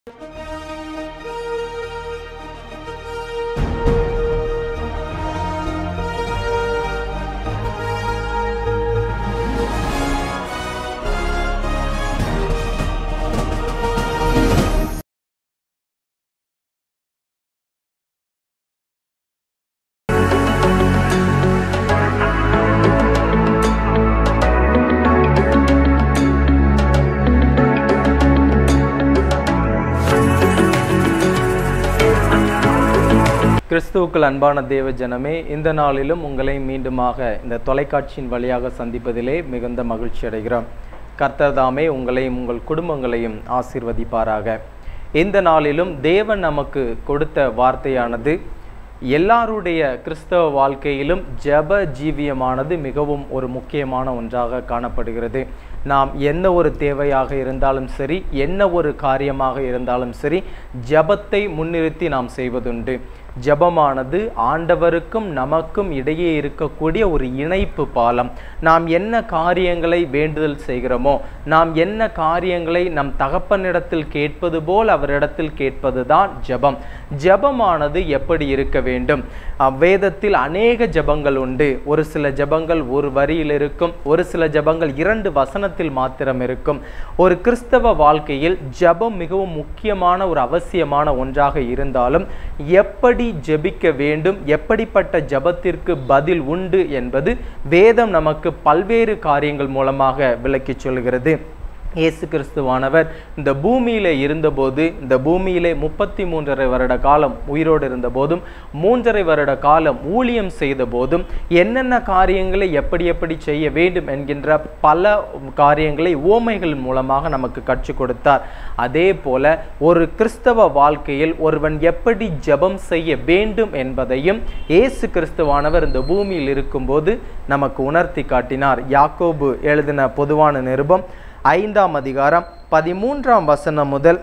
கிறிஸ்துவுக்குள் அன்பான தேவ ஜனமே இந்த நாளிலும் உங்களை மீண்டுமாக இந்த தொலைக்காட்சியின் வழியாக சந்திப்பதிலே மிகுந்த மகிழ்ச்சி அடைகிறோம் கர்த்தர் தாமே உங்களையும் உங்கள் குடும்பங்களையும் ஆசீர்வதிப்பாராக இந்த நாளிலும் தேவன் நமக்கு கொடுத்த வார்த்தையானது எல்லாருடைய கிறிஸ்தவ வாழ்க்கையிலும் ஜெப ஜீவியமானது மிகவும் ஒரு முக்கியமான ஒன்றாக காணப்படுகிறது நாம் என்ன ஒரு தேவையாக இருந்தாலும் சரி என்ன ஒரு காரியமாக இருந்தாலும் சரி ஜெபத்தை முன்னிறுத்தி நாம் செய்வதுண்டு ஜெபமானது ஆண்டவருக்கும் நமக்கும் இடையே இருக்கக்கூடிய ஒரு இணைப்பு பாலம் நாம் என்ன காரியங்களை வேண்டுதல் செய்கிறோமோ நாம் என்ன காரியங்களை நம் தகப்பனிடத்தில் கேட்பது போல் அவரிடத்தில் கேட்பதுதான் ஜெபம் ஜெபமானது எப்படி இருக்க வேண்டும் வேதத்தில் அநேக ஜெபங்கள் உண்டு ஒரு சில ஜெபங்கள் ஒரு வரியில் இருக்கும் ஒரு சில ஜெபங்கள் இரண்டு வசனத்தில் மாத்திரம் இருக்கும் ஒரு கிறிஸ்தவ வாழ்க்கையில் ஜெபம் மிகவும் முக்கியமான ஒரு அவசியமான ஒன்றாக இருந்தாலும் எப்படி ஜெபிக்க வேண்டும் எப்படிப்பட்ட ஜெபத்திற்கு பதில் உண்டு என்பது வேதம் நமக்கு பல்வேறு காரியங்கள் மூலமாக விளக்கிச் சொல்கிறது இயேசு கிறிஸ்துவானவர் இந்த பூமியில இருந்தபோது இந்த பூமியிலே முப்பத்தி மூன்றரை வருட காலம் உயிரோடு இருந்தபோதும் மூன்றரை வருட காலம் ஊழியம் செய்த போதும் என்னென்ன காரியங்களை எப்படி எப்படி செய்ய வேண்டும் என்கின்ற பல காரியங்களை ஓமைகள் மூலமாக நமக்கு கற்றுக் கொடுத்தார் அதே போல ஒரு கிறிஸ்தவ வாழ்க்கையில் ஒருவன் எப்படி ஜெபம் செய்ய வேண்டும் என்பதையும் இயேசு கிறிஸ்துவானவர் இந்த பூமியில் இருக்கும்போது நமக்கு உணர்த்தி காட்டினார் யாக்கோபு எழுதின பொதுவான நிருபம் ஐந்தாம் அதிகாரம் பதிமூன்றாம் வசனம் முதல்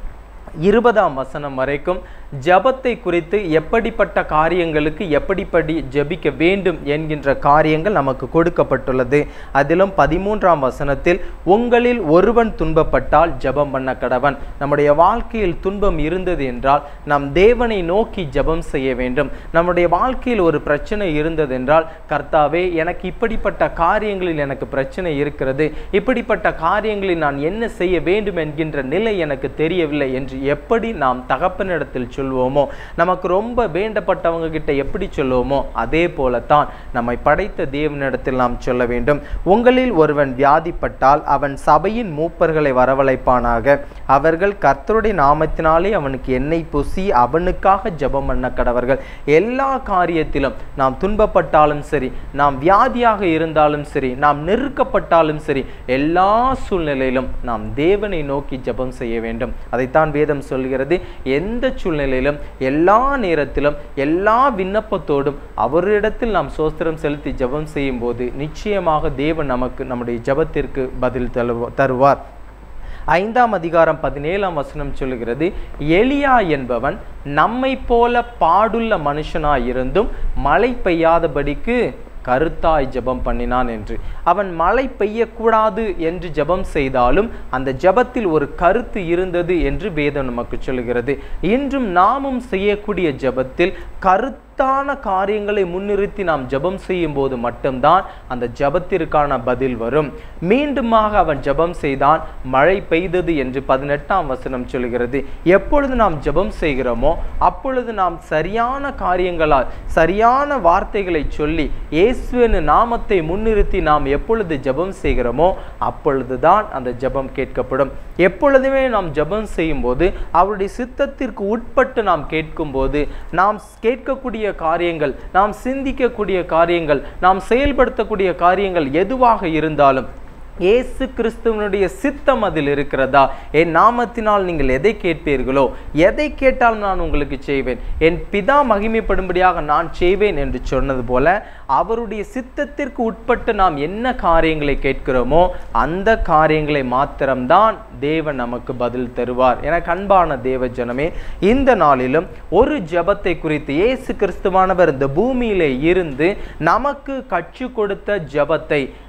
இருபதாம் வசனம் வரைக்கும் ஜபத்தை குறித்து எப்படிப்பட்ட காரியங்களுக்கு எப்படிப்படி ஜபிக்க வேண்டும் என்கின்ற காரியங்கள் நமக்கு கொடுக்கப்பட்டுள்ளது அதிலும் பதிமூன்றாம் வசனத்தில் உங்களில் ஒருவன் துன்பப்பட்டால் ஜபம் பண்ண கடவன் நம்முடைய வாழ்க்கையில் துன்பம் இருந்தது என்றால் நம் தேவனை நோக்கி ஜபம் செய்ய வேண்டும் நம்முடைய வாழ்க்கையில் ஒரு பிரச்சனை இருந்தது என்றால் கர்த்தாவே எனக்கு இப்படிப்பட்ட காரியங்களில் எனக்கு பிரச்சனை இருக்கிறது இப்படிப்பட்ட காரியங்களில் நான் என்ன செய்ய வேண்டும் என்கின்ற நிலை எனக்கு தெரியவில்லை என்று எப்படி நாம் தகப்பனிடத்தில் சொல்வோமோ நமக்கு ரொம்ப வேண்டப்பட்டவங்க கிட்ட எப்படி சொல்லுவோமோ அதே போலத்தான் நம்மை படைத்த தேவனிடத்தில் நாம் சொல்ல வேண்டும் உங்களில் ஒருவன் வியாதிப்பட்டால் அவன் சபையின் மூப்பர்களை வரவழைப்பானாக அவர்கள் கர்த்தருடைய நாமத்தினாலே அவனுக்கு எண்ணெய் பூசி அவனுக்காக ஜெபம் பண்ண கடவர்கள் எல்லா காரியத்திலும் நாம் துன்பப்பட்டாலும் சரி நாம் வியாதியாக இருந்தாலும் சரி நாம் நெருக்கப்பட்டாலும் சரி எல்லா சூழ்நிலையிலும் நாம் தேவனை நோக்கி ஜெபம் செய்ய வேண்டும் அதைத்தான் வேதம் சொல்கிறது எந்த சூழ்நிலையிலும் எல்லா நேரத்திலும் எல்லா விண்ணப்பத்தோடும் அவரிடத்தில் நாம் சோஸ்திரம் செலுத்தி ஜெபம் செய்யும் போது நிச்சயமாக தேவன் நமக்கு நம்முடைய ஜெபத்திற்கு பதில் தருவ- தருவார் ஐந்தாம் அதிகாரம் பதினேழாம் வசனம் சொல்லுகிறது எலியா என்பவன் நம்மை போல பாடுள்ள மனுஷனாய் இருந்தும் மழை பெய்யாதபடிக்கு கருத்தாய் ஜெபம் பண்ணினான் என்று அவன் மழை பெய்யக்கூடாது என்று ஜெபம் செய்தாலும் அந்த ஜெபத்தில் ஒரு கருத்து இருந்தது என்று வேதம் நமக்கு சொல்கிறது இன்றும் நாமும் செய்யக்கூடிய ஜெபத்தில் கருத்தான காரியங்களை முன்னிறுத்தி நாம் ஜெபம் செய்யும் போது மட்டும்தான் அந்த ஜெபத்திற்கான பதில் வரும் மீண்டுமாக அவன் ஜெபம் செய்தான் மழை பெய்தது என்று பதினெட்டாம் வசனம் சொல்கிறது எப்பொழுது நாம் ஜெபம் செய்கிறோமோ அப்பொழுது நாம் சரியான காரியங்களால் சரியான வார்த்தைகளை சொல்லி இயேசுவின் நாமத்தை முன்னிறுத்தி நாம் எப்பொழுது ஜெபம் செய்கிறோமோ அப்பொழுதுதான் அந்த ஜெபம் கேட்கப்படும் எப்பொழுதுமே நாம் ஜெபம் செய்யும்போது அவருடைய சித்தத்திற்கு உட்பட்டு நாம் கேட்கும்போது நாம் கேட்கக்கூடிய காரியங்கள் நாம் சிந்திக்கக்கூடிய காரியங்கள் நாம் செயல்படுத்தக்கூடிய காரியங்கள் எதுவாக இருந்தாலும் இயேசு கிறிஸ்துவனுடைய சித்தம் அதில் இருக்கிறதா என் நாமத்தினால் நீங்கள் எதை கேட்பீர்களோ எதை கேட்டால் நான் உங்களுக்கு செய்வேன் என் பிதா மகிமைப்படும்படியாக நான் செய்வேன் என்று சொன்னது போல அவருடைய சித்தத்திற்கு உட்பட்டு நாம் என்ன காரியங்களை கேட்கிறோமோ அந்த காரியங்களை மாத்திரம்தான் தேவன் நமக்கு பதில் தருவார் எனக்கு அன்பான தேவ ஜனமே இந்த நாளிலும் ஒரு ஜெபத்தை குறித்து இயேசு கிறிஸ்துவானவர் இந்த பூமியிலே இருந்து நமக்கு கற்றுக் கொடுத்த ஜெபத்தை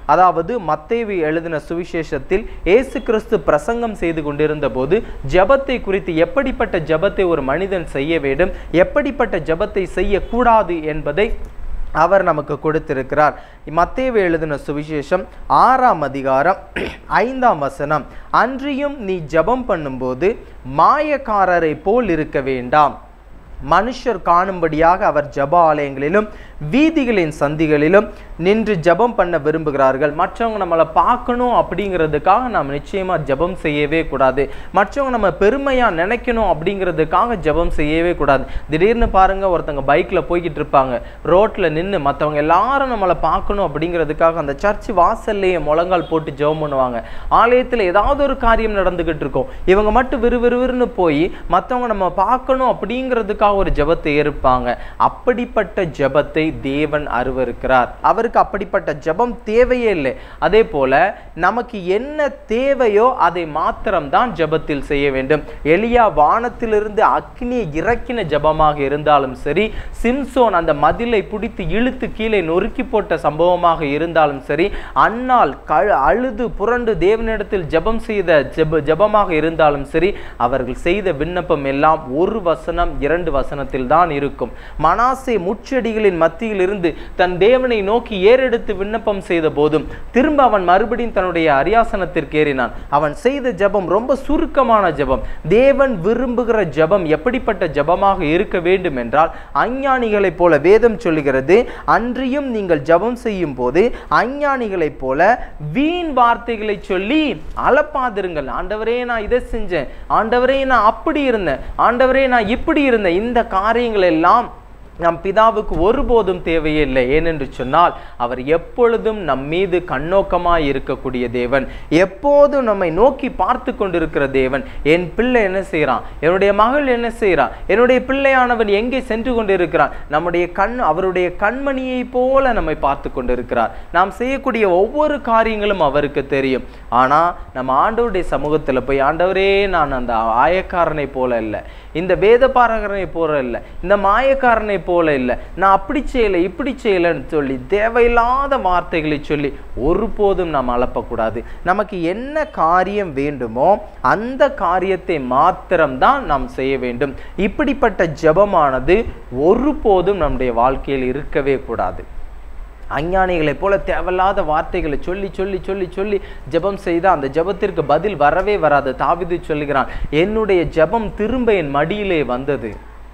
அதாவது மத்தேவி எழுதின சுவிசேஷத்தில் இயேசு கிறிஸ்து பிரசங்கம் செய்து கொண்டிருந்த போது ஜெபத்தை குறித்து எப்படிப்பட்ட ஜெபத்தை ஒரு மனிதன் செய்ய வேண்டும் எப்படிப்பட்ட ஜெபத்தை செய்யக்கூடாது என்பதை அவர் நமக்கு கொடுத்திருக்கிறார் மத்தேவு எழுதின சுவிசேஷம் ஆறாம் அதிகாரம் ஐந்தாம் வசனம் அன்றியும் நீ ஜெபம் பண்ணும்போது மாயக்காரரை போல் இருக்க வேண்டாம் மனுஷர் காணும்படியாக அவர் ஜப ஆலயங்களிலும் வீதிகளின் சந்திகளிலும் நின்று ஜெபம் பண்ண விரும்புகிறார்கள் மற்றவங்க நம்மளை பார்க்கணும் அப்படிங்கிறதுக்காக நாம் நிச்சயமா ஜெபம் செய்யவே கூடாது மற்றவங்க நம்ம பெருமையா நினைக்கணும் அப்படிங்கிறதுக்காக ஜெபம் செய்யவே கூடாது திடீர்னு பாருங்க ஒருத்தங்க பைக்ல போய்கிட்டு இருப்பாங்க ரோட்ல நின்று மற்றவங்க எல்லாரும் நம்மளை பார்க்கணும் அப்படிங்கிறதுக்காக அந்த சர்ச் வாசல்லையே முழங்கால் போட்டு ஜெபம் பண்ணுவாங்க ஆலயத்தில் ஏதாவது ஒரு காரியம் நடந்துகிட்டு இருக்கும் இவங்க மட்டும் விறுவிறுவிறுன்னு போய் மற்றவங்க நம்ம பார்க்கணும் அப்படிங்கிறதுக்காக ஒரு ஜெபத்தை ஏற்பாங்க அப்படிப்பட்ட ஜெபத்தை தேவன் அருவருக்கிறார் அவருக்கு அப்படிப்பட்ட ஜெபம் தேவையே இல்லை அதே போல நமக்கு என்ன தேவையோ அதை மாத்திரம்தான் ஜெபத்தில் செய்ய வேண்டும் எலியா வானத்திலிருந்து அக்னியை இறக்கின ஜெபமாக இருந்தாலும் சரி சிம்சோன் அந்த மதிலை பிடித்து இழுத்து கீழே நொறுக்கி போட்ட சம்பவமாக இருந்தாலும் சரி அன்னால் கழு அழுது புரண்டு தேவனிடத்தில் ஜெபம் செய்த ஜெப ஜெபமாக இருந்தாலும் சரி அவர்கள் செய்த விண்ணப்பம் எல்லாம் ஒரு வசனம் இரண்டு வசனத்தில் தான் இருக்கும் மனாசே முச்செடிகளின் மத்தியில் இருந்து தன் தேவனை நோக்கி ஏறெடுத்து விண்ணப்பம் செய்த போதும் திரும்ப அவன் மறுபடியும் தன்னுடைய அரியாசனத்திற்கு ஏறினான் அவன் செய்த ஜெபம் ரொம்ப சுருக்கமான ஜெபம் தேவன் விரும்புகிற ஜெபம் எப்படிப்பட்ட ஜெபமாக இருக்க வேண்டும் என்றால் அஞ்ஞானிகளைப் போல வேதம் சொல்லுகிறது அன்றியும் நீங்கள் ஜெபம் செய்யும் போது அஞ்ஞானிகளைப் போல வீண் வார்த்தைகளை சொல்லி அளப்பாதிருங்கள் ஆண்டவரே நான் இதை செஞ்சேன் ஆண்டவரே நான் அப்படி இருந்தேன் ஆண்டவரே நான் இப்படி இருந்தேன் இந்த காரியங்கள் எல்லாம் நம் பிதாவுக்கு ஒருபோதும் தேவையே இல்லை ஏனென்று சொன்னால் அவர் எப்பொழுதும் நம் மீது கண்ணோக்கமாய் இருக்கக்கூடிய தேவன் எப்போதும் நம்மை நோக்கி பார்த்து கொண்டிருக்கிற தேவன் என் பிள்ளை என்ன செய்கிறான் என்னுடைய மகள் என்ன செய்கிறான் என்னுடைய பிள்ளையானவன் எங்கே சென்று கொண்டிருக்கிறான் நம்முடைய கண் அவருடைய கண்மணியை போல நம்மை பார்த்து கொண்டிருக்கிறார் நாம் செய்யக்கூடிய ஒவ்வொரு காரியங்களும் அவருக்கு தெரியும் ஆனால் நம்ம ஆண்டவருடைய சமூகத்தில் போய் ஆண்டவரே நான் அந்த ஆயக்காரனை போல இல்லை இந்த வேதபாரகனை போல இல்லை இந்த மாயக்காரனை போல இல்லை நான் அப்படி செய்யலை இப்படி செய்யலைன்னு சொல்லி தேவையில்லாத வார்த்தைகளை சொல்லி ஒருபோதும் நாம் அளப்பக்கூடாது நமக்கு என்ன காரியம் வேண்டுமோ அந்த காரியத்தை மாத்திரம்தான் நாம் செய்ய வேண்டும் இப்படிப்பட்ட ஜெபமானது ஒருபோதும் நம்முடைய வாழ்க்கையில் இருக்கவே கூடாது அஞ்ஞானிகளைப் போல தேவையில்லாத வார்த்தைகளை சொல்லி சொல்லி சொல்லி சொல்லி ஜெபம் செய்தால் அந்த ஜெபத்திற்கு பதில் வரவே வராது தாவிது சொல்லுகிறான் என்னுடைய ஜெபம் திரும்ப என் மடியிலே வந்தது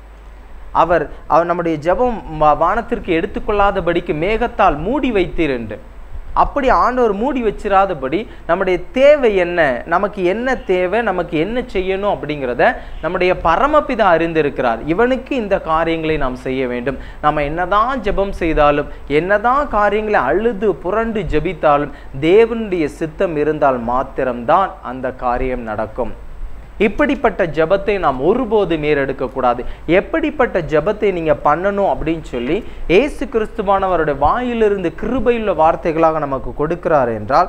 அவர் அவர் நம்முடைய ஜெபம் வா- வானத்திற்கு எடுத்துக்கொள்ளாதபடிக்கு மேகத்தால் மூடி வைத்தீர் என்று அப்படி ஆண்டவர் மூடி வச்சிராதபடி நம்முடைய தேவை என்ன நமக்கு என்ன தேவை நமக்கு என்ன செய்யணும் அப்படிங்கிறத நம்முடைய பரமபிதா அறிந்திருக்கிறார் இவனுக்கு இந்த காரியங்களை நாம் செய்ய வேண்டும் நம்ம என்னதான் ஜெபம் செய்தாலும் என்னதான் காரியங்களை அழுது புரண்டு ஜெபித்தாலும் தேவனுடைய சித்தம் இருந்தால் மாத்திரம்தான் அந்த காரியம் நடக்கும் இப்படிப்பட்ட ஜெபத்தை நாம் ஒருபோதும் ஏறெடுக்கக்கூடாது எப்படிப்பட்ட ஜெபத்தை நீங்க பண்ணணும் அப்படின்னு சொல்லி ஏசு கிறிஸ்துவானவருடைய வாயிலிருந்து கிருபையுள்ள வார்த்தைகளாக நமக்கு கொடுக்கிறார் என்றால்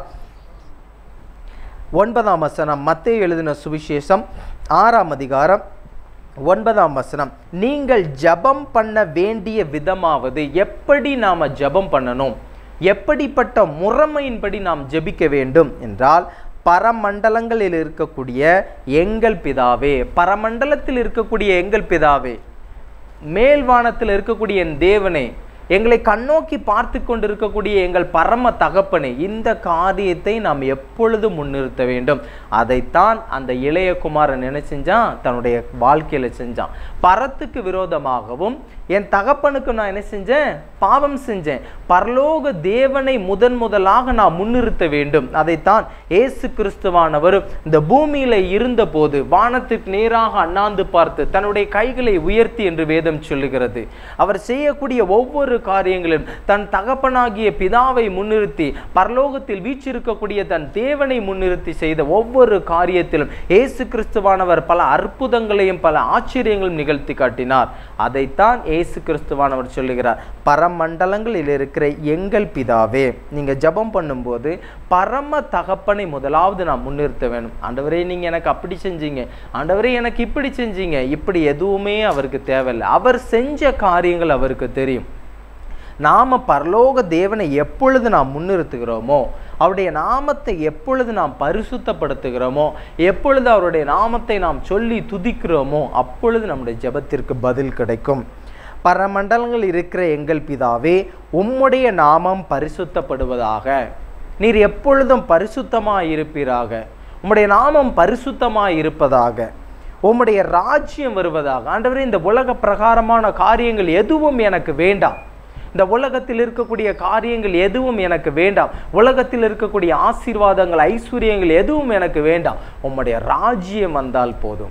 ஒன்பதாம் வசனம் மத்தேயு எழுதின சுவிசேஷம் ஆறாம் அதிகாரம் ஒன்பதாம் வசனம் நீங்கள் ஜெபம் பண்ண வேண்டிய விதமாவது எப்படி நாம ஜெபம் பண்ணணும் எப்படிப்பட்ட முறைமையின்படி நாம் ஜெபிக்க வேண்டும் என்றால் பரமண்டலங்களில் இருக்கக்கூடிய எங்கள் பிதாவே பரமண்டலத்தில் இருக்கக்கூடிய எங்கள் பிதாவே மேல்வானத்தில் இருக்கக்கூடிய என் தேவனே எங்களை கண்ணோக்கி பார்த்து கொண்டிருக்கக்கூடிய எங்கள் பரம தகப்பனே இந்த காரியத்தை நாம் எப்பொழுதும் முன்னிறுத்த வேண்டும் அதைத்தான் அந்த இளைய குமாரன் என்ன செஞ்சான் தன்னுடைய வாழ்க்கையில செஞ்சான் பரத்துக்கு விரோதமாகவும் என் தகப்பனுக்கு நான் என்ன செஞ்சேன் பாவம் செஞ்சேன் பரலோக தேவனை முதன் முதலாக நான் முன்னிறுத்த வேண்டும் அதைத்தான் இயேசு கிறிஸ்துவானவர் இந்த பூமியில இருந்தபோது வானத்துக்கு நேராக அண்ணாந்து பார்த்து தன்னுடைய கைகளை உயர்த்தி என்று வேதம் சொல்லுகிறது அவர் செய்யக்கூடிய ஒவ்வொரு காரியங்களிலும் தன் தகப்பனாகிய பிதாவை முன்னிறுத்தி பரலோகத்தில் வீற்றிருக்கக்கூடிய தன் தேவனை முன்னிறுத்தி செய்த ஒவ்வொரு காரியத்திலும் இயேசு கிறிஸ்துவானவர் பல அற்புதங்களையும் பல ஆச்சரியங்களையும் நிகழ்த்தி காட்டினார் அதைத்தான் இயேசு கிறிஸ்துவானவர் சொல்லுகிறார் பரமண்டலங்களில் இருக்கிற எங்கள் பிதாவே நீங்க ஜெபம் பண்ணும்போது பரம தகப்பனை முதலாவது நான் முன்னிறுத்த வேணும் ஆண்டவரே நீங்க எனக்கு அப்படி செஞ்சீங்க ஆண்டவரே எனக்கு இப்படி செஞ்சீங்க இப்படி எதுவுமே அவருக்கு தேவையில்லை அவர் செஞ்ச காரியங்கள் அவருக்கு தெரியும் நாம பரலோக தேவனை எப்பொழுது நாம் முன்னிறுத்துகிறோமோ அவருடைய நாமத்தை எப்பொழுது நாம் பரிசுத்தப்படுத்துகிறோமோ எப்பொழுது அவருடைய நாமத்தை நாம் சொல்லி துதிக்கிறோமோ அப்பொழுது நம்முடைய ஜெபத்திற்கு பதில் கிடைக்கும் பரமண்டலங்கள் இருக்கிற எங்கள் பிதாவே உம்முடைய நாமம் பரிசுத்தப்படுவதாக நீர் எப்பொழுதும் பரிசுத்தமாய் இருப்பீராக உம்முடைய நாமம் பரிசுத்தமாய் இருப்பதாக உம்முடைய ராஜ்யம் வருவதாக ஆண்டவரே இந்த உலக பிரகாரமான காரியங்கள் எதுவும் எனக்கு வேண்டாம் இந்த உலகத்தில் இருக்கக்கூடிய காரியங்கள் எதுவும் எனக்கு வேண்டாம் உலகத்தில் இருக்கக்கூடிய ஆசீர்வாதங்கள் ஐஸ்வர்யங்கள் எதுவும் எனக்கு வேண்டாம் உம்முடைய ராஜ்யம் வந்தால் போதும்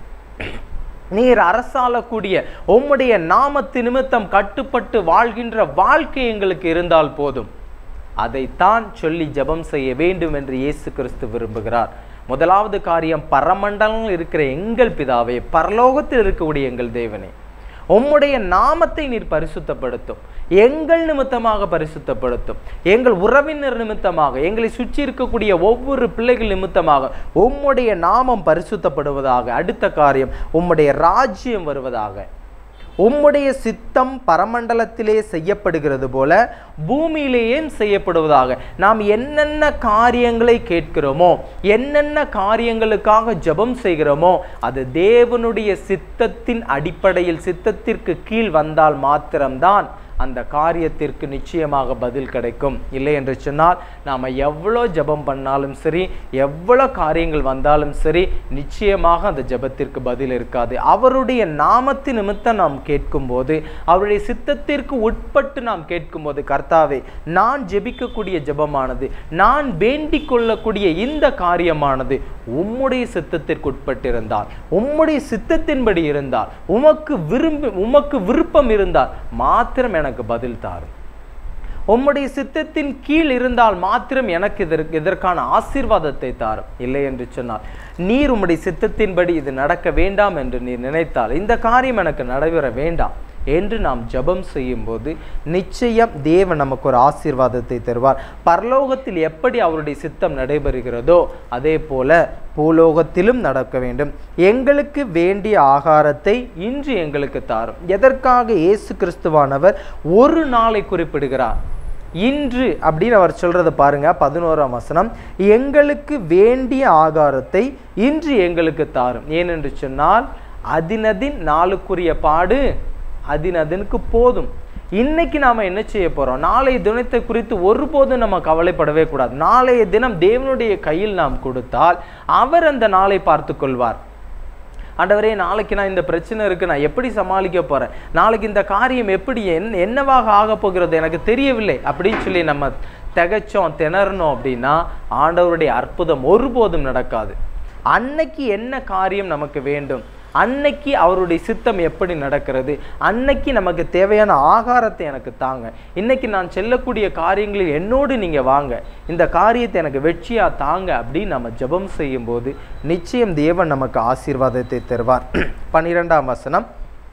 நீர் அரசாளக்கூடிய உம்முடைய நாமத்து நிமித்தம் கட்டுப்பட்டு வாழ்கின்ற வாழ்க்கை எங்களுக்கு இருந்தால் போதும் அதைத்தான் சொல்லி ஜெபம் செய்ய வேண்டும் என்று இயேசு கிறிஸ்து விரும்புகிறார் முதலாவது காரியம் பரமண்டலம் இருக்கிற எங்கள் பிதாவே பரலோகத்தில் இருக்கக்கூடிய எங்கள் தேவனே உம்முடைய நாமத்தை நீர் பரிசுத்தப்படுத்தும் எங்கள் நிமித்தமாக பரிசுத்தப்படுத்தும் எங்கள் உறவினர் நிமித்தமாக எங்களை சுற்றி இருக்கக்கூடிய ஒவ்வொரு பிள்ளைகள் நிமித்தமாக உம்முடைய நாமம் பரிசுத்தப்படுவதாக அடுத்த காரியம் உம்முடைய ராஜ்யம் வருவதாக உம்முடைய சித்தம் பரமண்டலத்திலே செய்யப்படுகிறது போல பூமியிலேயே செய்யப்படுவதாக நாம் என்னென்ன காரியங்களை கேட்கிறோமோ என்னென்ன காரியங்களுக்காக ஜெபம் செய்கிறோமோ அது தேவனுடைய சித்தத்தின் அடிப்படையில் சித்தத்திற்கு கீழ் வந்தால் மாத்திரம்தான் அந்த காரியத்திற்கு நிச்சயமாக பதில் கிடைக்கும் இல்லை என்று சொன்னால் நாம் எவ்வளோ ஜெபம் பண்ணாலும் சரி எவ்வளோ காரியங்கள் வந்தாலும் சரி நிச்சயமாக அந்த ஜெபத்திற்கு பதில் இருக்காது அவருடைய நாமத்து நிமித்தம் நாம் கேட்கும்போது அவருடைய சித்தத்திற்கு உட்பட்டு நாம் கேட்கும்போது கர்த்தாவே நான் ஜெபிக்கக்கூடிய ஜெபமானது நான் வேண்டிக் கொள்ளக்கூடிய இந்த காரியமானது உம்முடைய சித்தத்திற்கு உட்பட்டிருந்தால் உம்முடைய சித்தத்தின்படி இருந்தால் உமக்கு விரும்பி உமக்கு விருப்பம் இருந்தால் மாத்திரம் எனக்கு பதில் தாரும் உம்முடைய சித்தத்தின் கீழ் இருந்தால் மாத்திரம் எனக்கு இதற்கு இதற்கான ஆசீர்வாதத்தை தாரும் இல்லை என்று சொன்னால் நீர் உம்முடைய சித்தத்தின்படி இது நடக்க வேண்டாம் என்று நீர் நினைத்தால் இந்த காரியம் எனக்கு நடைபெற வேண்டாம் என்று நாம் ஜெபம் செய்யும்போது நிச்சயம் தேவன் நமக்கு ஒரு ஆசீர்வாதத்தை தருவார் பரலோகத்தில் எப்படி அவருடைய சித்தம் நடைபெறுகிறதோ அதே போல பூலோகத்திலும் நடக்க வேண்டும் எங்களுக்கு வேண்டிய ஆகாரத்தை இன்று எங்களுக்கு தாரும் எதற்காக இயேசு கிறிஸ்துவானவர் ஒரு நாளை குறிப்பிடுகிறார் இன்று அப்படின்னு அவர் சொல்றத பாருங்க பதினோராம் வசனம் எங்களுக்கு வேண்டிய ஆகாரத்தை இன்று எங்களுக்கு தாரும் ஏனென்று சொன்னால் அதினதின் நாளுக்குரிய பாடு அதினதனுக்கு போதும் இன்னைக்கு நாம என்ன செய்ய போறோம் நாளைய தினத்தை குறித்து ஒருபோதும் நம்ம கவலைப்படவே கூடாது நாளைய தினம் தேவனுடைய கையில் நாம் கொடுத்தால் அவர் அந்த நாளை பார்த்து கொள்வார் ஆண்டவரே நாளைக்கு நான் இந்த பிரச்சனை இருக்கு நான் எப்படி சமாளிக்க போறேன் நாளைக்கு இந்த காரியம் எப்படி என் என்னவாக ஆக போகிறது எனக்கு தெரியவில்லை அப்படின்னு சொல்லி நம்ம திகைச்சோம் திணறணும் அப்படின்னா ஆண்டவருடைய அற்புதம் ஒருபோதும் நடக்காது அன்னைக்கு என்ன காரியம் நமக்கு வேண்டும் அன்னைக்கு அவருடைய சித்தம் எப்படி நடக்கிறது அன்னைக்கு நமக்கு தேவையான ஆகாரத்தை எனக்கு தாங்க இன்னைக்கு நான் செல்லக்கூடிய காரியங்களில் என்னோடு நீங்க வாங்க இந்த காரியத்தை எனக்கு வெற்றியா தாங்க அப்படின்னு நம்ம ஜெபம் செய்யும்போது நிச்சயம் தேவன் நமக்கு ஆசீர்வாதத்தை தருவார் பன்னிரெண்டாம் வசனம்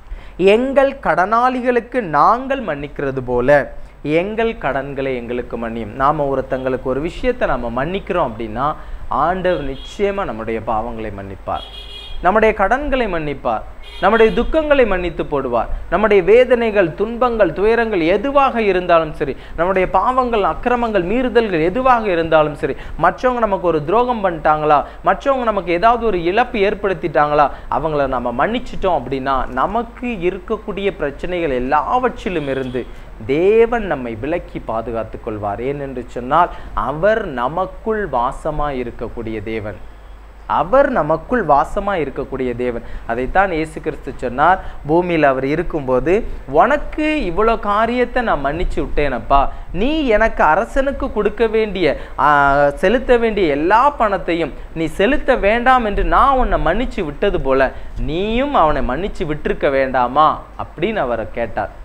எங்கள் கடனாளிகளுக்கு நாங்கள் மன்னிக்கிறது போல எங்கள் கடன்களை எங்களுக்கு மன்னியும் நாம் ஒருத்தங்களுக்கு ஒரு விஷயத்தை நம்ம மன்னிக்கிறோம் அப்படின்னா ஆண்டவர் நிச்சயமாக நம்முடைய பாவங்களை மன்னிப்பார் நம்முடைய கடன்களை மன்னிப்பார் நம்முடைய துக்கங்களை மன்னித்து போடுவார் நம்முடைய வேதனைகள் துன்பங்கள் துயரங்கள் எதுவாக இருந்தாலும் சரி நம்முடைய பாவங்கள் அக்கிரமங்கள் மீறுதல்கள் எதுவாக இருந்தாலும் சரி மற்றவங்க நமக்கு ஒரு துரோகம் பண்ணிட்டாங்களா மற்றவங்க நமக்கு ஏதாவது ஒரு இழப்பு ஏற்படுத்திட்டாங்களா அவங்கள நம்ம மன்னிச்சிட்டோம் அப்படின்னா நமக்கு இருக்கக்கூடிய பிரச்சனைகள் எல்லாவற்றிலும் இருந்து தேவன் நம்மை விலக்கி பாதுகாத்துக் கொள்வார் ஏனென்று சொன்னால் அவர் நமக்குள் வாசமாய் இருக்கக்கூடிய தேவன் அவர் நமக்குள் வாசமாக இருக்கக்கூடிய தேவன் அதைத்தான் இயேசு கிறிஸ்து சொன்னார் பூமியில் அவர் இருக்கும்போது உனக்கு இவ்வளோ காரியத்தை நான் மன்னிச்சு விட்டேனப்பா நீ எனக்கு அரசனுக்கு கொடுக்க வேண்டிய ஆ, செலுத்த வேண்டிய எல்லா பணத்தையும் நீ செலுத்த வேண்டாம் என்று நான் உன்னை மன்னிச்சு விட்டது போல நீயும் அவனை மன்னிச்சு விட்டிருக்க வேண்டாமா அப்படின்னு அவரை கேட்டார்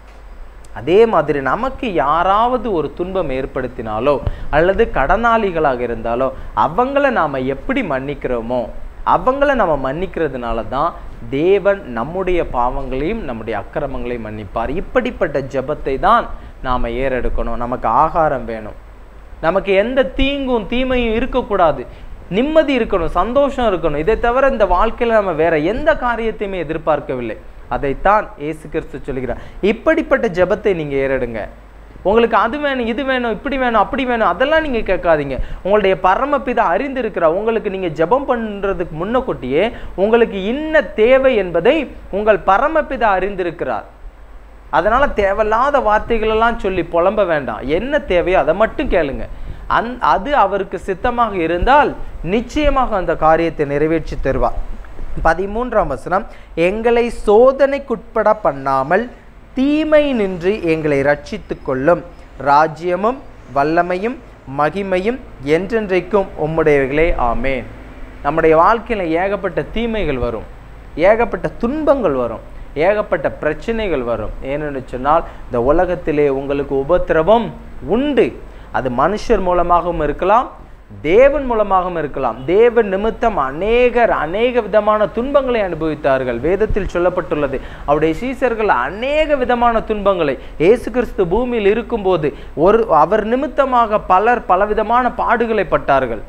அதே மாதிரி நமக்கு யாராவது ஒரு துன்பம் ஏற்படுத்தினாலோ அல்லது கடனாளிகளாக இருந்தாலோ அவங்கள நாம் எப்படி மன்னிக்கிறோமோ அவங்கள நம்ம மன்னிக்கிறதுனால தான் தேவன் நம்முடைய பாவங்களையும் நம்முடைய அக்கிரமங்களையும் மன்னிப்பார் இப்படிப்பட்ட ஜெபத்தை தான் நாம் ஏறெடுக்கணும் நமக்கு ஆகாரம் வேணும் நமக்கு எந்த தீங்கும் தீமையும் இருக்கக்கூடாது நிம்மதி இருக்கணும் சந்தோஷம் இருக்கணும் இதை தவிர இந்த வாழ்க்கையில் நம்ம வேற எந்த காரியத்தையுமே எதிர்பார்க்கவில்லை அதைத்தான் இயேசு கிறிஸ்து சொல்கிறார் இப்படிப்பட்ட ஜெபத்தை நீங்க ஏறெடுங்க உங்களுக்கு அது வேணும் இது வேணும் இப்படி வேணும் அப்படி வேணும் அதெல்லாம் நீங்கள் கேட்காதீங்க உங்களுடைய பரமபிதா அறிந்திருக்கிறார் உங்களுக்கு நீங்கள் ஜெபம் பண்ணுறதுக்கு முன்னக்கூட்டியே உங்களுக்கு இன்ன தேவை என்பதை உங்கள் பரமபிதா அறிந்திருக்கிறார் அதனால தேவையில்லாத வார்த்தைகளெல்லாம் சொல்லி புலம்ப வேண்டாம் என்ன தேவையோ அதை மட்டும் கேளுங்க அந் அது அவருக்கு சித்தமாக இருந்தால் நிச்சயமாக அந்த காரியத்தை நிறைவேற்றி தருவார் பதிமூன்றாம் வசனம் எங்களை சோதனைக்குட்பட பண்ணாமல் தீமை நின்று எங்களை ரட்சித்துக் கொள்ளும் ராஜ்யமும் வல்லமையும் மகிமையும் என்றென்றைக்கும் உம்முடையவைகளே ஆமேன் நம்முடைய வாழ்க்கையில் ஏகப்பட்ட தீமைகள் வரும் ஏகப்பட்ட துன்பங்கள் வரும் ஏகப்பட்ட பிரச்சனைகள் வரும் ஏனென்று சொன்னால் இந்த உலகத்திலே உங்களுக்கு உபத்திரவம் உண்டு அது மனுஷர் மூலமாகவும் இருக்கலாம் தேவன் மூலமாகவும் இருக்கலாம் தேவன் நிமித்தம் அநேகர் அநேக விதமான துன்பங்களை அனுபவித்தார்கள் வேதத்தில் சொல்லப்பட்டுள்ளது அவருடைய சீசர்கள் அநேக விதமான துன்பங்களை இயேசு கிறிஸ்து பூமியில் இருக்கும்போது ஒரு அவர் நிமித்தமாக பலர் பலவிதமான பாடுகளை பட்டார்கள்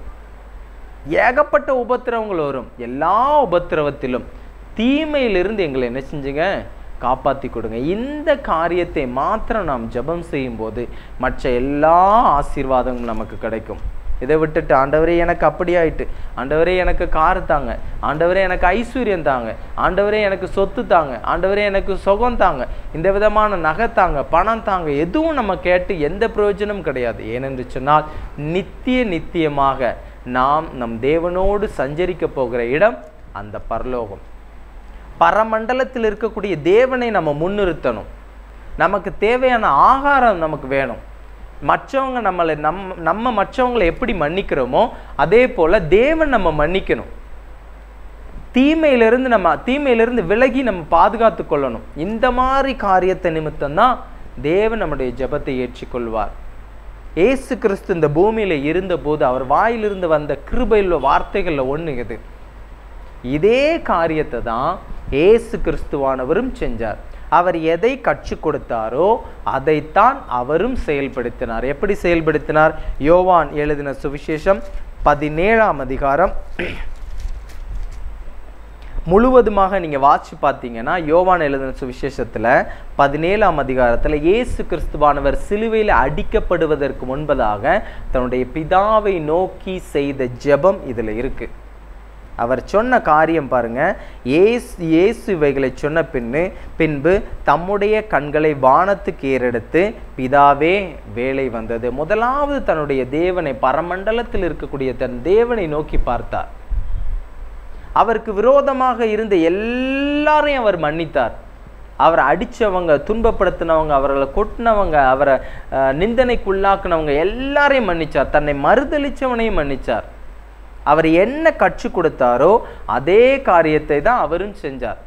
ஏகப்பட்ட உபத்திரவங்கள் வரும் எல்லா உபத்திரவத்திலும் தீமையிலிருந்து எங்களை என்ன செஞ்சுங்க காப்பாற்றி கொடுங்க இந்த காரியத்தை மாத்திரம் நாம் ஜெபம் செய்யும்போது மற்ற எல்லா ஆசீர்வாதங்களும் நமக்கு கிடைக்கும் இதை விட்டுட்டு ஆண்டவரே எனக்கு அப்படி ஆயிட்டு ஆண்டவரே எனக்கு கார் தாங்க ஆண்டவரே எனக்கு ஐஸ்வர்யம் தாங்க ஆண்டவரே எனக்கு சொத்து தாங்க ஆண்டவரே எனக்கு சுகம் தாங்க இந்த விதமான நகை தாங்க பணம் தாங்க எதுவும் நம்ம கேட்டு எந்த பிரயோஜனமும் கிடையாது ஏனென்று சொன்னால் நித்திய நித்தியமாக நாம் நம் தேவனோடு சஞ்சரிக்க போகிற இடம் அந்த பரலோகம் பரமண்டலத்தில் இருக்கக்கூடிய தேவனை நம்ம முன்னிறுத்தணும் நமக்கு தேவையான ஆகாரம் நமக்கு வேணும் மற்றவங்க நம்மளை நம் நம்ம மற்றவங்களை எப்படி மன்னிக்கிறோமோ அதே போல் தேவன் நம்ம மன்னிக்கணும் தீமையிலிருந்து நம்ம தீமையிலிருந்து விலகி நம்ம பாதுகாத்து கொள்ளணும் இந்த மாதிரி காரியத்தை நிமித்தம்தான் தேவன் நம்முடைய ஜெபத்தை ஏற்றுக்கொள்வார் ஏசு கிறிஸ்து இந்த பூமியில இருந்தபோது அவர் வாயிலிருந்து வந்த கிருபையில் வார்த்தைகளில் ஒன்று இது இதே காரியத்தை தான் ஏசு கிறிஸ்துவானவரும் செஞ்சார் அவர் எதை கற்றுக் கொடுத்தாரோ அதைத்தான் அவரும் செயல்படுத்தினார் எப்படி செயல்படுத்தினார் யோவான் எழுதின சுவிசேஷம் பதினேழாம் அதிகாரம் முழுவதுமாக நீங்கள் வாட்சி பார்த்தீங்கன்னா யோவான் எழுதின சுவிசேஷத்தில் பதினேழாம் அதிகாரத்தில் இயேசு கிறிஸ்துவானவர் சிலுவையில் அடிக்கப்படுவதற்கு முன்பதாக தன்னுடைய பிதாவை நோக்கி செய்த ஜெபம் இதில் இருக்குது அவர் சொன்ன காரியம் பாருங்க ஏசு இயேசு இவைகளை சொன்ன பின்னு பின்பு தம்முடைய கண்களை வானத்துக்கு ஏறெடுத்து பிதாவே வேலை வந்தது முதலாவது தன்னுடைய தேவனை பரமண்டலத்தில் இருக்கக்கூடிய தன் தேவனை நோக்கி பார்த்தார் அவருக்கு விரோதமாக இருந்த எல்லாரையும் அவர் மன்னித்தார் அவரை அடித்தவங்க துன்பப்படுத்தினவங்க அவர்களை கொட்டினவங்க அவரை அஹ், நிந்தனைக்குள்ளாக்குனவங்க எல்லாரையும் மன்னிச்சார் தன்னை மறுதளிச்சவனையும் மன்னிச்சார் அவர் என்ன கற்றுக் கொடுத்தாரோ அதே காரியத்தை தான் அவரும் செஞ்சார்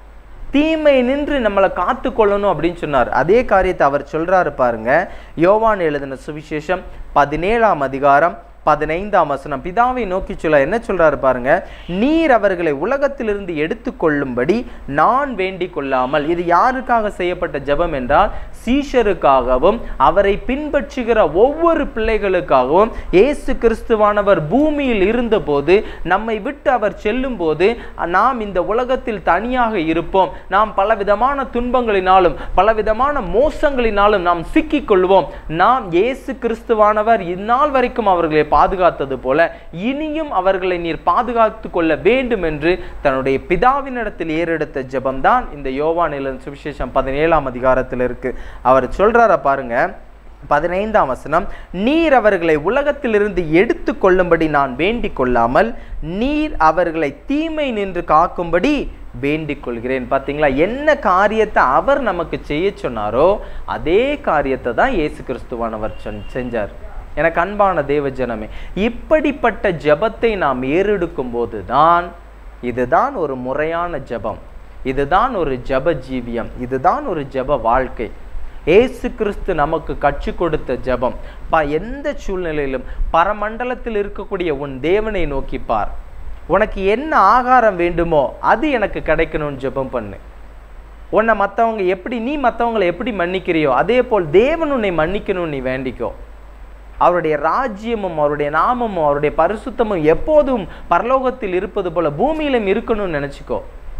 தீமை நின்று நம்மளை காத்து கொள்ளணும் அப்படின்னு சொன்னார் அதே காரியத்தை அவர் சொல்றாரு பாருங்க யோவான் எழுதின சுவிசேஷம் பதினேழாம் அதிகாரம் பதினைந்தாம் வசனம் பிதாவை நோக்கி சொல்ல என்ன சொல்றாரு பாருங்க நீர் அவர்களை உலகத்திலிருந்து எடுத்துக்கொள்ளும்படி நான் வேண்டிக் கொள்ளாமல் இது யாருக்காக செய்யப்பட்ட ஜெபம் என்றால் சீஷருக்காகவும் அவரை பின்பற்றுகிற ஒவ்வொரு பிள்ளைகளுக்காகவும் இயேசு கிறிஸ்துவானவர் பூமியில் இருந்தபோது நம்மை விட்டு அவர் செல்லும்போது நாம் இந்த உலகத்தில் தனியாக இருப்போம் நாம் பலவிதமான துன்பங்களினாலும் பலவிதமான மோசங்களினாலும் நாம் சிக்கிக் கொள்வோம் நாம் இயேசு கிறிஸ்துவானவர் இந்நாள் வரைக்கும் அவர்களை பாதுகாத்தது போல இனியும் அவர்களை நீர் பாதுகாத்து கொள்ள வேண்டும் என்று தன்னுடைய பிதாவினிடத்தில் ஏறெடுத்த ஜெபம்தான் இந்த யோவான் எழுதின சுவிசேஷம் பதினேழாம் அதிகாரத்தில் இருக்கு அவர் சொல்றார பாருங்க பதினைந்தாம் வசனம் நீர் அவர்களை உலகத்திலிருந்து எடுத்து கொள்ளும்படி நான் வேண்டிக் கொள்ளாமல் நீர் அவர்களை தீமை நின்று காக்கும்படி வேண்டிக் கொள்கிறேன் பார்த்தீங்களா என்ன காரியத்தை அவர் நமக்கு செய்ய சொன்னாரோ அதே காரியத்தை தான் இயேசு கிறிஸ்துவானவர் சொன் செஞ்சார் எனக்கு அன்பான தேவ ஜனமே இப்படிப்பட்ட ஜெபத்தை நாம் ஏறெடுக்கும் போது தான் இதுதான் ஒரு முறையான ஜெபம் இதுதான் ஒரு ஜெப ஜீவியம் இதுதான் ஒரு ஜெப வாழ்க்கை ஏசு கிறிஸ்து நமக்கு கற்றுக் கொடுத்த ஜெபம் பா எந்த சூழ்நிலையிலும் பரமண்டலத்தில் இருக்கக்கூடிய உன் தேவனை நோக்கி பார் உனக்கு என்ன ஆகாரம் வேண்டுமோ அது எனக்கு கிடைக்கணும்னு ஜெபம் பண்ணு உன்னை மற்றவங்க எப்படி நீ மற்றவங்களை எப்படி மன்னிக்கிறியோ அதே போல் தேவன் உன்னை மன்னிக்கணும்னு நீ வேண்டிக்கோ அவருடைய ராஜ்யமும் அவருடைய நாமமும் அவருடைய பரிசுத்தமும் எப்போதும் பரலோகத்தில் இருப்பது போல பூமியிலும் இருக்கணும்னு நினச்சிக்கோ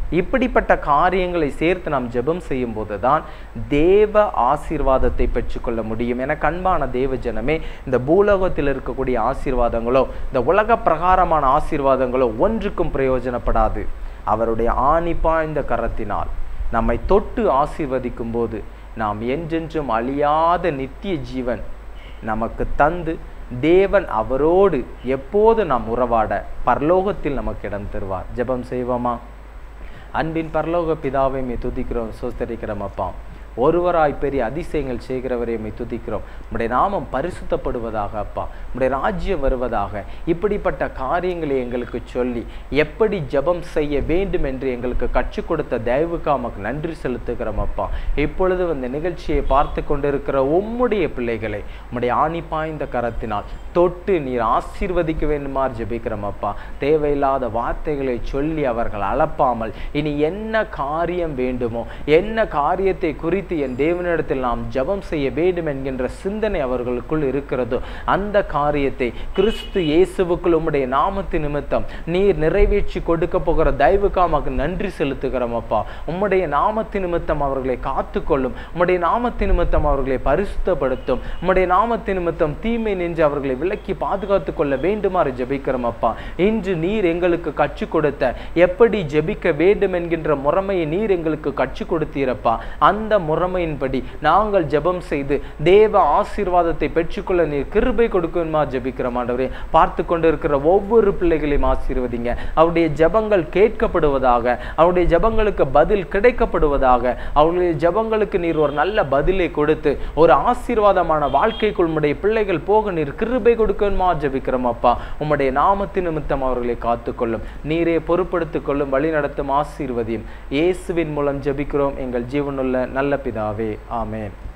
இப்படிப்பட்ட காரியங்களை சேர்த்து நாம் ஜெபம் செய்யும் போது தான் தேவ ஆசீர்வாதத்தை பெற்றுக்கொள்ள முடியும் என கண்பான தேவ ஜனமே இந்த பூலோகத்தில் இருக்கக்கூடிய ஆசீர்வாதங்களோ இந்த உலக பிரகாரமான ஆசீர்வாதங்களோ ஒன்றுக்கும் பிரயோஜனப்படாது அவருடைய ஆணி பாய்ந்த கரத்தினால் நம்மை தொட்டு ஆசீர்வதிக்கும் போது நாம் என்றென்றும் அழியாத நித்திய ஜீவன் நமக்கு தந்து தேவன் அவரோடு எப்போது நாம் உறவாட பரலோகத்தில் நமக்கு இடம் தருவார் ஜெபம் செய்வோமா அன்பின் பரலோக பிதாவை மே துதிக்கிறோம் சோஸ்தரிக்கிறோம் அப்பா ஒருவராய் பெரிய அதிசயங்கள் செய்கிறவரை மை துதிக்கிறோம் உம்முடைய நாமம் பரிசுத்தப்படுவதாக அப்பா உம்முடைய ராஜ்யம் வருவதாக இப்படிப்பட்ட காரியங்களை எங்களுக்கு சொல்லி எப்படி ஜெபம் செய்ய வேண்டும் என்று எங்களுக்கு கற்றுக் கொடுத்த தயவுக்கு நமக்கு நன்றி செலுத்துகிறோம் அப்பா இப்பொழுது இந்த நிகழ்ச்சியை பார்த்து கொண்டிருக்கிற உம்முடைய பிள்ளைகளை உம்முடைய ஆணி பாய்ந்த கரத்தினால் தொட்டு நீர் ஆசீர்வதிக்க வேண்டுமாறு ஜெபிக்கிறோம் அப்பா தேவையில்லாத வார்த்தைகளை சொல்லி அவர்கள் அளப்பாமல் இனி என்ன காரியம் வேண்டுமோ என்ன காரியத்தை குறித்து என் தேவனிடத்தில் நாம் ஜெபம் செய்ய வேண்டும் என்கின்ற சிந்தனை அவர்களுக்குள் இருக்கிறதோ அந்த காரியத்தை கிறிஸ்து இயேசுவுக்குள் உம்முடைய நாமத்து நிமித்தம் நீர் நிறைவேற்றி கொடுக்க போகிற தயவுக்காமக்கு நன்றி செலுத்துகிறோம் அப்பா உம்முடைய நாமத்து நிமித்தம் அவர்களை காத்துக்கொள்ளும் உம்முடைய நாமத்து நிமித்தம் அவர்களை பரிசுத்தப்படுத்தும் உம்முடைய நாமத்து நிமித்தம் தீமை நின்று அவர்களை விலக்கி பாதுகாத்து கொள்ள வேண்டுமாறு ஜெபிக்கிறோம் அப்பா இன்று நீர் எங்களுக்கு கற்றுக் கொடுத்த எப்படி ஜெபிக்க வேண்டும் என்கின்ற முறைமையை நீர் எங்களுக்கு கற்றுக் கொடுத்தீரப்பா அந்த முறைமையின்படி நாங்கள் ஜெபம் செய்து தேவ ஆசீர்வாதத்தை பெற்றுக்கொள்ள நீர் கிருபை கொடுக்குமா ஜெபிக்கிறோம் ஆண்டவரே பார்த்து கொண்டிருக்கிற ஒவ்வொரு பிள்ளைகளையும் ஆசீர்வதிங்க அவருடைய ஜெபங்கள் கேட்கப்படுவதாக அவருடைய ஜெபங்களுக்கு பதில் கிடைக்கப்படுவதாக அவருடைய ஜெபங்களுக்கு நீர் ஒரு நல்ல பதிலை கொடுத்து ஒரு ஆசீர்வாதமான வாழ்க்கைக்குள் உம்முடைய பிள்ளைகள் போக நீர் கிருபை கொடுக்கணுமா ஜெபிக்கிறோம் அப்பா உம்முடைய நாமத்தின் நிமித்தம் அவர்களை காத்துக்கொள்ளும் நீரே பொறுப்படுத்திக் கொள்ளும் வழி நடத்தும் ஆசீர்வதியும் இயேசுவின் மூலம் ஜெபிக்கிறோம் எங்கள் ஜீவனுள்ள நல்ல பிதாவே ஆமென்